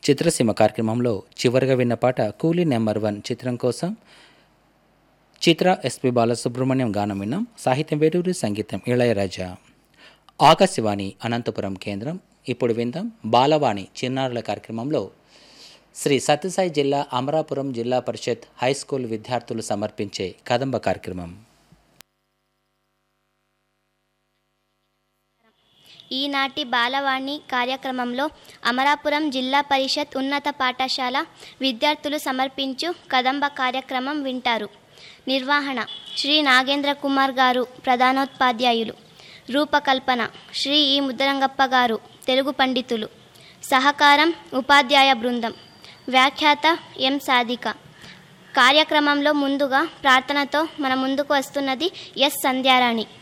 చిత్రసీమ కార్యక్రమంలో చివరిగా విన్న పాట కూలీ నెంబర్ వన్ చిత్రం కోసం చిత్ర ఎస్పి బాలసుబ్రహ్మణ్యం గానం విన్నాం సాహిత్యం వేటూరి సంగీతం ఇళయరాజా ఆకాశవాణి అనంతపురం కేంద్రం ఇప్పుడు విందాం బాలవాణి చిన్నారుల కార్యక్రమంలో శ్రీ సత్యసాయి జిల్లా అమరాపురం జిల్లా పరిషత్ హై స్కూల్ విద్యార్థులు సమర్పించే కదంబ కార్యక్రమం ఈనాటి బాలవాణి కార్యక్రమంలో అమరాపురం జిల్లా పరిషత్ ఉన్నత పాఠశాల విద్యార్థులు సమర్పించు కదంబ కార్యక్రమం వింటారు నిర్వహణ శ్రీ నాగేంద్ర కుమార్ గారు ప్రధానోపాధ్యాయులు రూపకల్పన శ్రీ ఈ ముద్దరంగప్ప గారు తెలుగు పండితులు సహకారం ఉపాధ్యాయ బృందం వ్యాఖ్యాత ఎం సాధిక కార్యక్రమంలో ముందుగా ప్రార్థనతో మన ముందుకు వస్తున్నది ఎస్ సంధ్యారాణి